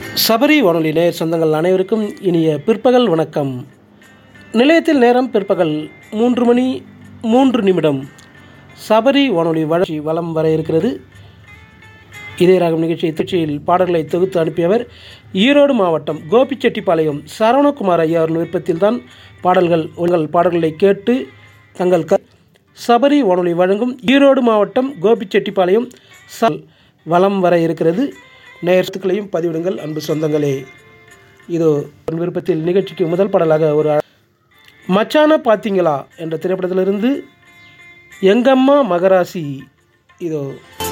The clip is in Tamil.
சபரி வானொலி நேயர் சொந்தங்கள் அனைவருக்கும் இனிய பிற்பகல் வணக்கம் நிலையத்தில் நேரம் பிற்பகல் மூன்று மணி மூன்று நிமிடம் சபரி வானொலி வளர்ச்சி வலம் வர இருக்கிறது இதே ராகம் நிகழ்ச்சி திருச்சியில் பாடல்களை தொகுத்து அனுப்பியவர் ஈரோடு மாவட்டம் கோபிச்செட்டிப்பாளையம் சரவணகுமார் ஐயா அவர்கள் விருப்பத்தில் தான் பாடல்கள் உங்கள் பாடல்களை கேட்டு தங்கள் க சபரி வானொலி வழங்கும் ஈரோடு மாவட்டம் கோபிச்செட்டிப்பாளையம் ச வலம் வர இருக்கிறது நேயத்துக்களையும் பதிவிடுங்கள் அன்பு சொந்தங்களே இதோ உன் விருப்பத்தில் நிகழ்ச்சிக்கு முதல் பாடலாக ஒரு அ- மச்சான பாத்தீங்களா என்ற திரைப்படத்திலிருந்து எங்கம்மா மகராசி இதோ